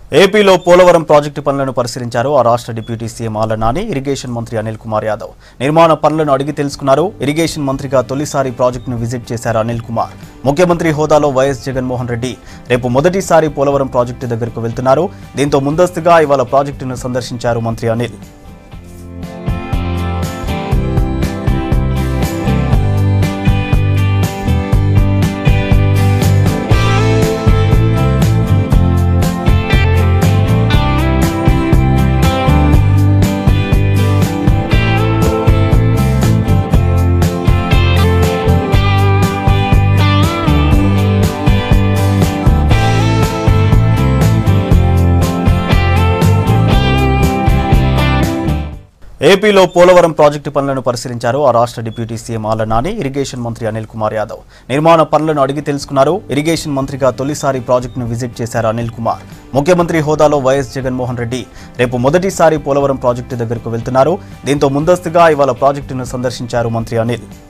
ఏపీలో పోలవరం ప్రాజెక్టు పనులను పరిశీలించారు ఆ రాష్ట్ర deputy CM Alla Nani irrigation మంత్రి అనిల్ కుమార్ యాదవ్ నిర్మాణ పనులను అడిగి తెలుసుకున్నారు ఇరిగేషన్ మంత్రిగా తొలిసారి ప్రాజెక్టును విజిట్ చేశారు అనిల్ కుమార్ ముఖ్యమంత్రి హోదాలో వైఎస్ జగన్మోహన్ రెడ్డి రేపు మొదటిసారి పోలవరం ప్రాజెక్టు దగ్గరకు వెళ్తున్నారు దీంతో ముందస్తుగా ఇవాళ ప్రాజెక్టును సందర్శించారు మంత్రి అనిల్ ఏపీలో పోలవరం ప్రాజెక్టు పనులను పరిశీలించారు ఆ రాష్ట్ర deputy CM Alla Nani irrigation మంత్రి అనిల్ కుమార్ యాదవ్ నిర్మాణ పనులను అడిగి తెలుసుకున్నారు ఇరిగేషన్ మంత్రిగా తొలిసారి ప్రాజెక్టును విజిట్ చేశారు అనిల్ కుమార్ ముఖ్యమంత్రి హోదాలో వైఎస్ జగన్మోహన్ రెడ్డి రేపు మొదటిసారి పోలవరం ప్రాజెక్టు దగ్గరకు వెళ్తున్నారు దీంతో ముందస్తుగా ఇవాళ ప్రాజెక్టును సందర్శించారు మంత్రి అనిల్